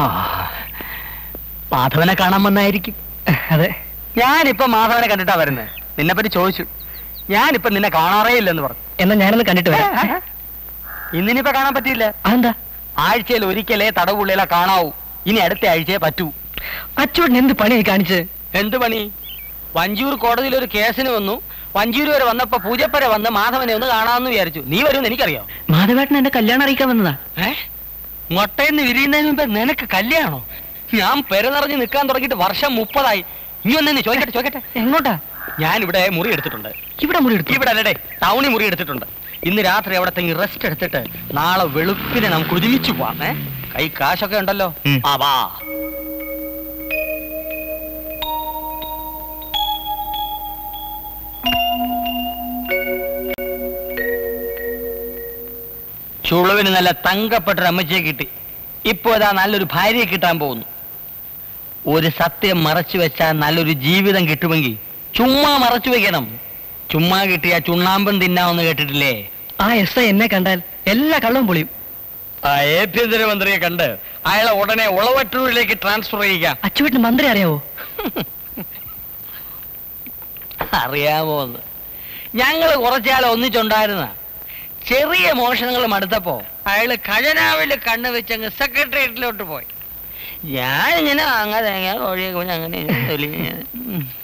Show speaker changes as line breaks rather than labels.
ആ മാധവനെ കാണാൻ വന്നായിരിക്കും
അതെ
ഞാനിപ്പോ മാധവനെ കണ്ടിട്ടാ വരുന്നത് നിന്നെ പറ്റി ചോദിച്ചു ഞാനിപ്പോ നിന്നെ കാണാറേ ഇല്ലെന്ന് പറഞ്ഞു
എന്നാ ഞാനൊന്ന് കണ്ടിട്ട് വരാം
ഇന്നിനിപ്പോ കാണാൻ പറ്റിയില്ല
അതെന്താ
ആഴ്ചയിൽ ഒരിക്കലേ തടവുള്ളിലെ കാണാവൂ ഇനി അടുത്ത ആഴ്ചയെ പറ്റൂ
അച്ചോട്ടൻ എന്ത് പണിയായി കാണിച്ചത്
എന്ത് പണി വഞ്ചൂർ കോടതിയിൽ ഒരു കേസിന് വന്നു വഞ്ചൂർ വരെ വന്നപ്പോ പൂജപ്പര വന്ന് മാധവനെ ഒന്ന് കാണാമെന്ന് വിചാരിച്ചു നീ വരുമെന്ന് എനിക്കറിയാം
മാധവേട്ടൻ എന്റെ കല്യാണം അറിയിക്കാൻ വന്നതാ
ഏ മുട്ടയെന്ന് വിരിയുന്നതിന് മുമ്പ് നിനക്ക് കല്യാണോ ഞാൻ പെരുനിറഞ്ഞ് നിൽക്കാൻ തുടങ്ങിയിട്ട് വർഷം മുപ്പതായി ഇനി ഒന്നെ ചോദിക്കട്ടെ ചോദിക്കട്ടെ
എങ്ങോട്ടാ
ഞാൻ ഇവിടെ മുറി എടുത്തിട്ടുണ്ട്
ഇവിടെ മുറി എടുത്തു
ഇവിടെ അല്ലേ ടൗണിൽ മുറി എടുത്തിട്ടുണ്ട് ഇന്ന് രാത്രി അവിടത്തെ റെസ്റ്റ് എടുത്തിട്ട് നാളെ വെളുപ്പിനെ നമുക്ക് ഒരുമിച്ച് പോവാം ഏ കൈ കാശൊക്കെ ഉണ്ടല്ലോ
ഉം.
ആ വാ ചുളുവിന് നല്ല തങ്കപ്പെട്ടൊരു അമ്മച്ചിയെ കിട്ടി ഇപ്പോ ഇതാ നല്ലൊരു ഭാര്യയെ കിട്ടാൻ പോകുന്നു ഒരു സത്യം മറച്ചു വെച്ചാൽ നല്ലൊരു ജീവിതം കിട്ടുമെങ്കിൽ ചുമ്മാ മറച്ചു വെക്കണം ചുമ്മാ കിട്ടിയ ചുണ്ണാമ്പൻ തിന്നാമെന്ന് കേട്ടിട്ടില്ലേ
ആ എസ് ഐ എന്നെ കണ്ടാൽ എല്ലാ കള്ളവും പൊളിയും
ആ ആഭ്യന്തരമന്ത്രിയെ കണ്ട് അയാളെ ഉടനെ ഉളവട്ടൂരിലേക്ക് ട്രാൻസ്ഫർ ചെയ്യുക
അച്ചുവേട്ടന് മന്ത്രി അറിയാവോ
അറിയാമോ എന്ന് ഞങ്ങൾ കുറച്ചാൾ ഒന്നിച്ചുണ്ടായിരുന്ന ചെറിയ മോഷണങ്ങൾ മടുത്തപ്പോ അയാള് ഖജനാവില് കണ്ണ് വെച്ചങ്ങ് സെക്രട്ടേറിയറ്റിലോട്ട് പോയി ഞാനിങ്ങനെ അങ്ങനെ കോഴിയെ കുഞ്ഞ് അങ്ങനെ ഇങ്ങനെ തൊലിഞ്ഞ് ഉം.